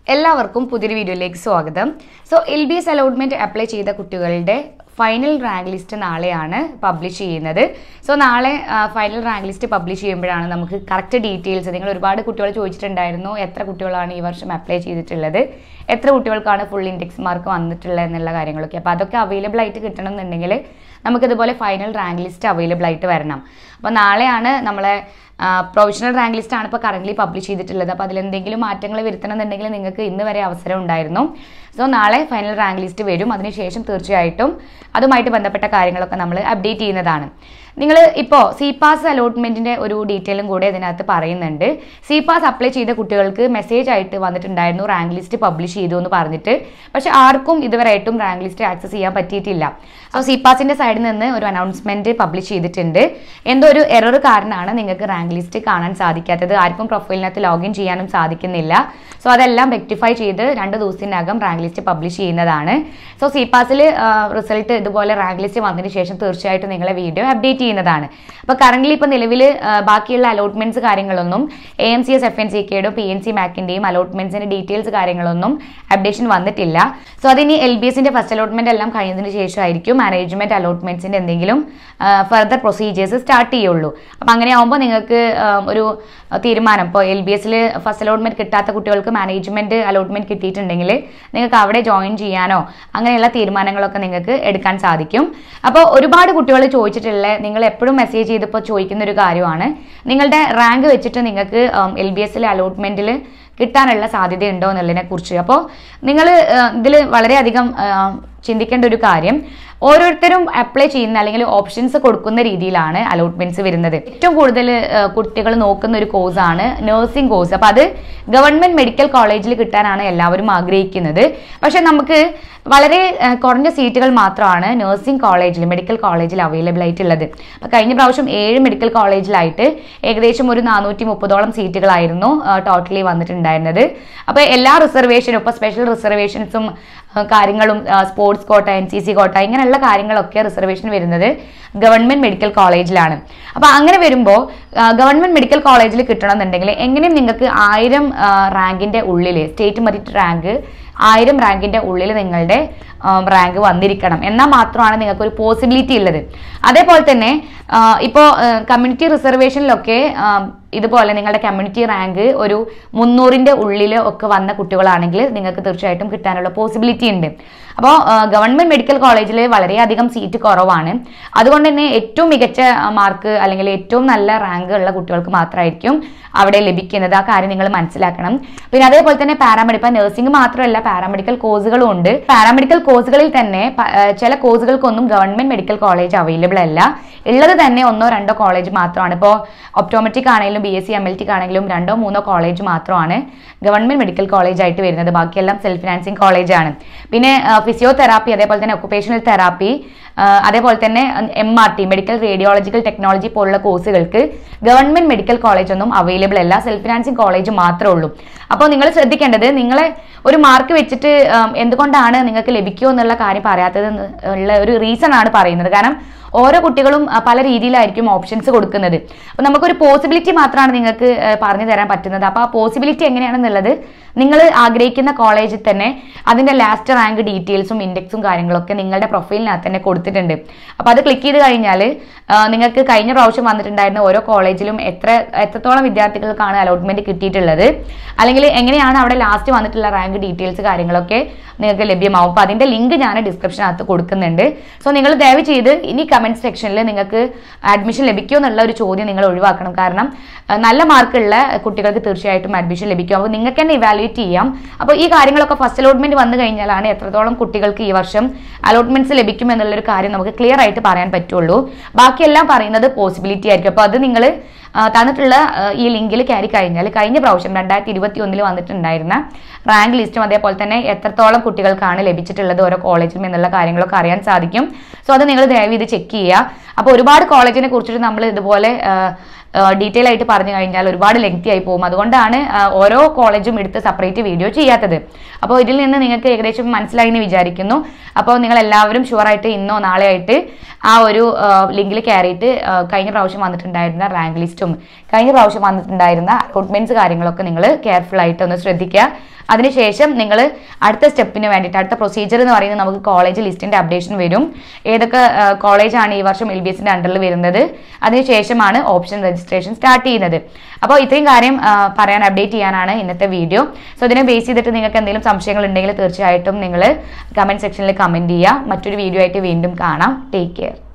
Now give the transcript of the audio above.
എല്ലാവർക്കും പുതിയൊരു വീഡിയോയിലേക്ക് സ്വാഗതം so L B S allotment apply ചെയ്ത കുട്ടികളുടെ ഫൈനൽ റാങ്ക് ലിസ്റ്റ് നാളെയാണ് പബ്ലിഷ് ചെയ്യുന്നത് സോ നാളെ ഫൈനൽ റാങ്ക് ലിസ്റ്റ് പബ്ലിഷ് ചെയ്യുമ്പോഴാണ് നമുക്ക് കറക്റ്റ് ഡീറ്റെയിൽസ് നിങ്ങൾ ഒരുപാട് കുട്ടികൾ ചോദിച്ചിട്ടുണ്ടായിരുന്നു എത്ര കുട്ടികളാണ് ഈ വർഷം അപ്ലൈ ചെയ്തിട്ടുള്ളത് എത്ര കുട്ടികൾക്കാണ് ഫുൾ ഇൻഡെക്സ് മാർക്ക് വന്നിട്ടുള്ളത് എന്നുള്ള കാര്യങ്ങളൊക്കെ അപ്പോൾ അതൊക്കെ അവൈലബിൾ ആയിട്ട് കിട്ടണം എന്നുണ്ടെങ്കിൽ നമുക്കിതുപോലെ ഫൈനൽ റാങ്ക് ലിസ്റ്റ് അവൈലബിൾ ആയിട്ട് വരണം അപ്പോൾ നാളെയാണ് നമ്മളെ പ്രൊവിഷണൽ റാങ്ക് ലിസ്റ്റ് ആണ് ഇപ്പോൾ കറന്റ് പബ്ലിഷ് ചെയ്തിട്ടുള്ളത് അപ്പോൾ അതിലെന്തെങ്കിലും മാറ്റങ്ങൾ വരുത്തണം എന്നുണ്ടെങ്കിൽ നിങ്ങൾക്ക് ഇന്ന് വരെ അവസരം ഉണ്ടായിരുന്നു സോ നാളെ ഫൈനൽ റാങ്ക് ലിസ്റ്റ് വരും അതിനുശേഷം തീർച്ചയായിട്ടും അതുമായിട്ട് ബന്ധപ്പെട്ട കാര്യങ്ങളൊക്കെ നമ്മൾ അപ്ഡേറ്റ് ചെയ്യുന്നതാണ് നിങ്ങൾ ഇപ്പോൾ സി പാസ് അലോട്ട്മെന്റിന്റെ ഒരു ഡീറ്റെയിലും കൂടെ ഇതിനകത്ത് പറയുന്നുണ്ട് സി പാസ് അപ്ലൈ ചെയ്ത കുട്ടികൾക്ക് മെസ്സേജ് ആയിട്ട് വന്നിട്ടുണ്ടായിരുന്നു റാങ്ക് ലിസ്റ്റ് പബ്ലിഷ് ചെയ്തു എന്ന് പറഞ്ഞിട്ട് പക്ഷെ ആർക്കും ഇതുവരെയായിട്ടും റാങ്ക് ലിസ്റ്റ് ആക്സസ് ചെയ്യാൻ പറ്റിയിട്ടില്ല സോ സി പാസിന്റെ സൈഡിൽ നിന്ന് ഒരു അനൗൺസ്മെന്റ് പബ്ലിഷ് ചെയ്തിട്ടുണ്ട് എന്തോ ഒരു എറർ കാരണമാണ് നിങ്ങൾക്ക് റാങ്ക് ലിസ്റ്റ് കാണാൻ സാധിക്കാത്തത് ആർക്കും പ്രൊഫൈലിനകത്ത് ലോഗിൻ ചെയ്യാനും സാധിക്കുന്നില്ല സോ അതെല്ലാം റെക്ടിഫൈ ചെയ്ത് രണ്ട് ദിവസത്തിനകം റാങ്ക് ലിസ്റ്റ് പബ്ലിഷ് ചെയ്യുന്നതാണ് സോ സി പാസിൽ റിസൾട്ട് ഇതുപോലെ റാങ്ക് ലിസ്റ്റ് വന്നതിന് ശേഷം തീർച്ചയായിട്ടും നിങ്ങളെ വീഡിയോ അപ്ഡേറ്റ് ചെയ്യുന്നതാണ് അപ്പോൾ കറന്റ് ഇപ്പോൾ നിലവിൽ ബാക്കിയുള്ള അലോട്ട്മെന്റ്സ് കാര്യങ്ങളൊന്നും A M C S F N C കെയുടെ പി എൻ സി മാക്കിന്റെയും അലോട്ട്മെന്റ്സിന്റെ ഡീറ്റെയിൽസ് കാര്യങ്ങളൊന്നും അപ്ഡേഷൻ വന്നിട്ടില്ല സോ അതിനി എൽ ബി എസിന്റെ ഫസ്റ്റ് അലോട്ട്മെന്റ് എല്ലാം കഴിഞ്ഞതിന് ശേഷമായിരിക്കും മാനേജ്മെന്റ് അലോട്ട്മെന്റ്സിന്റെ എന്തെങ്കിലും ഫർദർ പ്രൊസീജിയേഴ്സ് സ്റ്റാർട്ട് ചെയ്യുള്ളൂ അപ്പം അങ്ങനെ ആകുമ്പോൾ നിങ്ങൾക്ക് ഒരു തീരുമാനം ഇപ്പോൾ എൽ ബി എസിൽ ഫസ്റ്റ് അലോട്ട്മെന്റ് കിട്ടാത്ത കുട്ടികൾക്ക് മാനേജ്മെന്റ് അലോട്ട്മെന്റ് കിട്ടിയിട്ടുണ്ടെങ്കിൽ നിങ്ങൾക്ക് അവിടെ ജോയിൻ ചെയ്യാനോ അങ്ങനെയുള്ള തീരുമാനങ്ങളൊക്കെ നിങ്ങൾക്ക് എടുക്കാൻ സാധിക്കും അപ്പോൾ ഒരുപാട് കുട്ടികൾ ചോദിച്ചിട്ടുള്ള നിങ്ങൾ എപ്പോഴും മെസ്സേജ് ചെയ്തപ്പോൾ ചോദിക്കുന്ന ഒരു കാര്യമാണ് നിങ്ങളുടെ റാങ്ക് വെച്ചിട്ട് നിങ്ങൾക്ക് എൽ ബി എസിലെ അലോട്ട്മെന്റിൽ കിട്ടാനുള്ള സാധ്യതയുണ്ടോ എന്നുള്ളതിനെ കുറിച്ച് അപ്പോൾ നിങ്ങൾ ഇതിൽ വളരെയധികം ചിന്തിക്കേണ്ട ഒരു കാര്യം ഓരോരുത്തരും അപ്ലൈ ചെയ്യുന്ന അല്ലെങ്കിൽ ഓപ്ഷൻസ് കൊടുക്കുന്ന രീതിയിലാണ് അലോട്ട്മെന്റ്സ് വരുന്നത് ഏറ്റവും കൂടുതൽ കുട്ടികൾ നോക്കുന്ന ഒരു കോഴ്സാണ് നഴ്സിംഗ് കോഴ്സ് അപ്പോൾ അത് ഗവൺമെന്റ് മെഡിക്കൽ കോളേജിൽ കിട്ടാനാണ് എല്ലാവരും ആഗ്രഹിക്കുന്നത് പക്ഷെ നമുക്ക് വളരെ കുറഞ്ഞ സീറ്റുകൾ മാത്രമാണ് നഴ്സിംഗ് കോളേജിൽ മെഡിക്കൽ കോളേജിൽ അവൈലബിൾ ആയിട്ടുള്ളത് അപ്പോൾ കഴിഞ്ഞ പ്രാവശ്യം ഏഴ് മെഡിക്കൽ കോളേജിലായിട്ട് ഏകദേശം ഒരു നാനൂറ്റി മുപ്പതോളം സീറ്റുകളായിരുന്നു ടോട്ടലി വന്നിട്ടുണ്ടായിരുന്നത് അപ്പോൾ എല്ലാ റിസർവേഷനും ഇപ്പോൾ സ്പെഷ്യൽ റിസർവേഷൻസും കാര്യങ്ങളും sports quota N C C കോട്ട ഇങ്ങനെയുള്ള കാര്യങ്ങളൊക്കെ റിസർവേഷൻ വരുന്നത് ഗവൺമെന്റ് മെഡിക്കൽ കോളേജിലാണ് അപ്പോൾ അങ്ങനെ വരുമ്പോൾ ഗവൺമെന്റ് മെഡിക്കൽ കോളേജിൽ കിട്ടണമെന്നുണ്ടെങ്കിൽ എങ്ങനെയും നിങ്ങൾക്ക് ആയിരം റാങ്കിന്റെ ഉള്ളിൽ സ്റ്റേറ്റ് മെറിറ്റ് റാങ്ക് ആയിരം റാങ്കിന്റെ ഉള്ളിൽ നിങ്ങളുടെ റാങ്ക് വന്നിരിക്കണം എന്നാൽ മാത്രമാണ് നിങ്ങൾക്ക് ഒരു പോസിബിലിറ്റി ഉള്ളത് അതേപോലെ തന്നെ ഇപ്പോൾ കമ്മ്യൂണിറ്റി റിസർവേഷനിലൊക്കെ ഇതുപോലെ നിങ്ങളുടെ കമ്മ്യൂണിറ്റി റാങ്ക് ഒരു മുന്നൂറിൻ്റെ ഉള്ളിൽ ഒക്കെ വന്ന കുട്ടികളാണെങ്കിൽ നിങ്ങൾക്ക് തീർച്ചയായിട്ടും കിട്ടാനുള്ള പോസിബിലിറ്റി ഉണ്ട് അപ്പോൾ ഗവൺമെന്റ് മെഡിക്കൽ കോളേജിൽ വളരെയധികം സീറ്റ് കുറവാണ് അതുകൊണ്ട് തന്നെ ഏറ്റവും മികച്ച മാർക്ക് അല്ലെങ്കിൽ ഏറ്റവും നല്ല റാങ്ക് ഉള്ള കുട്ടികൾക്ക് മാത്രമായിരിക്കും അവിടെ ലഭിക്കുന്നത് ആ കാര്യം നിങ്ങൾ മനസ്സിലാക്കണം പിന്നെ അതേപോലെ തന്നെ പാരാമെഡിക്കൽ ഇപ്പം നഴ്സിംഗ് മാത്രമല്ല പാരാമെഡിക്കൽ കോഴ്സുകളും ഉണ്ട് പാരാമെഡിക്കൽ കോഴ്സുകളിൽ തന്നെ ചില കോഴ്സുകൾക്കൊന്നും ഗവൺമെന്റ് മെഡിക്കൽ കോളേജ് അവൈലബിൾ അല്ല ഉള്ളത് തന്നെ ഒന്നോ രണ്ടോ കോളേജ് മാത്രമാണ് ഇപ്പോൾ ഒപ്റ്റോമെട്രിക് ആണെങ്കിലും B S C M L ടിക്ക് ആണെങ്കിലും രണ്ടോ മൂന്നോ കോളേജ് മാത്രമാണ് ഗവൺമെന്റ് മെഡിക്കൽ കോളേജ് ആയിട്ട് വരുന്നത് ബാക്കിയെല്ലാം സെൽഫ് ഫിനാൻസിങ് കോളേജാണ് പിന്നെ ഫിസിയോതെറാപ്പി അതേപോലെ തന്നെ ഒക്കുപേഷണൽ തെറാപ്പി അതേപോലെ തന്നെ M R T medical radiological technology പോലുള്ള കോഴ്സുകൾക്ക് ഗവൺമെന്റ് മെഡിക്കൽ കോളേജ് ഒന്നും അവൈലബിൾ അല്ല സെൽഫ് ഫിനാൻസിങ് കോളേജ് മാത്രമേ ഉള്ളൂ അപ്പോൾ നിങ്ങൾ ശ്രദ്ധിക്കേണ്ടത് നിങ്ങളെ ഒരു മാർക്ക് വെച്ചിട്ട് എന്തുകൊണ്ടാണ് നിങ്ങൾക്ക് ലഭിക്കുമോ എന്നുള്ള കാര്യം പറയാത്തത് ഉള്ള ഒരു റീസൺ ആണ് പറയുന്നത് കാരണം ഓരോ കുട്ടികളും പല രീതിയിലായിരിക്കും ഓപ്ഷൻസ് കൊടുക്കുന്നത് അപ്പോൾ നമുക്കൊരു പോസിബിലിറ്റി മാത്രമാണ് നിങ്ങൾക്ക് പറഞ്ഞു തരാൻ പറ്റുന്നത് അപ്പോൾ ആ പോസിബിലിറ്റി എങ്ങനെയാണെന്നുള്ളത് നിങ്ങൾ ആഗ്രഹിക്കുന്ന കോളേജിൽ തന്നെ അതിൻ്റെ ലാസ്റ്റ് റാങ്ക് ഡീറ്റെയിൽസും ഇൻഡെക്സും കാര്യങ്ങളൊക്കെ നിങ്ങളുടെ പ്രൊഫൈലിനകത്ത് തന്നെ കൊടുത്തിട്ടുണ്ട് അപ്പോൾ അത് ക്ലിക്ക് ചെയ്ത് കഴിഞ്ഞാൽ നിങ്ങൾക്ക് കഴിഞ്ഞ പ്രാവശ്യം വന്നിട്ടുണ്ടായിരുന്ന ഓരോ കോളേജിലും എത്ര എത്രത്തോളം വിദ്യാർത്ഥികൾക്കാണ് അലോട്ട്മെന്റ് കിട്ടിയിട്ടുള്ളത് അല്ലെങ്കിൽ എങ്ങനെയാണ് അവിടെ ലാസ്റ്റ് വന്നിട്ടുള്ള റാങ്ക് ഡീറ്റെയിൽസ് കാര്യങ്ങളൊക്കെ നിങ്ങൾക്ക് ലഭ്യമാവും അപ്പോൾ അതിൻ്റെ ലിങ്ക് ഞാൻ ഡിസ്ക്രിപ്ഷനകത്ത് കൊടുക്കുന്നുണ്ട് സോ നിങ്ങൾ ദയവ് ചെയ്ത് ഇനി കമൻറ്റ് സെക്ഷനിൽ നിങ്ങൾക്ക് അഡ്മിഷൻ ലഭിക്കുമോ എന്നുള്ള ഒരു ചോദ്യം നിങ്ങൾ ഒഴിവാക്കണം കാരണം നല്ല മാർക്കുള്ള കുട്ടികൾക്ക് തീർച്ചയായിട്ടും അഡ്മിഷൻ ലഭിക്കും അപ്പോൾ നിങ്ങൾക്ക് തന്നെ ഇവാലുവേറ്റ് ചെയ്യാം അപ്പോൾ ഈ കാര്യങ്ങളൊക്കെ ഫസ്റ്റ് അലോട്ട്മെന്റ് വന്നു കഴിഞ്ഞാലാണ് എത്രത്തോളം കുട്ടികൾക്ക് ഈ വർഷം അലോട്ട്മെന്റ്സ് ലഭിക്കും എന്നുള്ളൊരു കാര്യം നമുക്ക് ക്ലിയർ ആയിട്ട് പറയാൻ പറ്റുള്ളൂ ബാക്കിയെല്ലാം പറയുന്നത് പോസിബിലിറ്റി ആയിരിക്കും അപ്പോൾ അത് നിങ്ങൾ തന്നിട്ടുള്ള ഈ ലിങ്കിൽ കയറി കഴിഞ്ഞാൽ കഴിഞ്ഞ പ്രാവശ്യം രണ്ടായിരത്തി ഇരുപത്തി ഒന്നിൽ വന്നിട്ടുണ്ടായിരുന്ന റാങ്ക് ലിസ്റ്റും അതേപോലെ തന്നെ എത്രത്തോളം കുട്ടികൾക്കാണ് ലഭിച്ചിട്ടുള്ളത് ഓരോ കോളേജിലും എന്നുള്ള കാര്യങ്ങളൊക്കെ അറിയാൻ സാധിക്കും സോ അത് നിങ്ങൾ ദയവ് ഇത് ചെക്ക് ചെയ്യുക അപ്പോൾ ഒരുപാട് കോളേജിനെ കുറിച്ചിട്ട് നമ്മൾ ഇതുപോലെ ഡീറ്റെയിൽ ആയിട്ട് പറഞ്ഞു കഴിഞ്ഞാൽ ഒരുപാട് ലെങ്തി ആയി പോകും അതുകൊണ്ടാണ് ആ, ഓരോ കോളേജും എടുത്ത് സെപ്പറേറ്റ് വീഡിയോ ചെയ്യാത്തത് അപ്പോൾ ഇതിൽ നിന്ന് നിങ്ങൾക്ക് ഏകദേശം മനസ്സിലായി എന്ന് വിചാരിക്കുന്നു അപ്പോൾ നിങ്ങൾ എല്ലാവരും ഷുവറായിട്ട് ഇന്നോ നാളെ ആയിട്ട് ആ ഒരു ലിങ്കിൽ കയറിയിട്ട് ആ, കഴിഞ്ഞ പ്രാവശ്യം വന്നിട്ടുണ്ടായിരുന്ന റാങ്ക് ലിസ്റ്റും കഴിഞ്ഞ പ്രാവശ്യം വന്നിട്ടുണ്ടായിരുന്ന അലോട്ട്മെന്റ്സ് കാര്യങ്ങളൊക്കെ നിങ്ങൾ കെയർഫുൾ ആയിട്ട് ഒന്ന് ശ്രദ്ധിക്കുക അതിനുശേഷം നിങ്ങൾ അടുത്ത സ്റ്റെപ്പിന് വേണ്ടിയിട്ട് അടുത്ത പ്രൊസീജിയർ എന്ന് പറയുന്നത് നമുക്ക് കോളേജ് ലിസ്റ്റിന്റെ അപ്ഡേഷൻ വരും ഏതൊക്കെ കോളേജാണ് ഈ വർഷം എൽ ബി എസിന്റെ അണ്ടറിൽ വരുന്നത് അതിനുശേഷമാണ് ഓപ്ഷൻ രജിസ്ട്രേഷൻ സ്റ്റാർട്ട് ചെയ്യുന്നത് അപ്പോൾ ഇത്രയും കാര്യം ആ, പറയാൻ അപ്ഡേറ്റ് ചെയ്യാനാണ് ഇന്നത്തെ വീഡിയോ സോ ഇതിനെ ബേസ് ചെയ്തിട്ട് നിങ്ങൾക്ക് എന്തെങ്കിലും സംശയങ്ങൾ ഉണ്ടെങ്കിൽ തീർച്ചയായിട്ടും നിങ്ങൾ കമന്റ് സെക്ഷനിൽ കമന്റ് ചെയ്യുക മറ്റൊരു വീഡിയോ ആയിട്ട് വീണ്ടും കാണാം ടേക്ക് കെയർ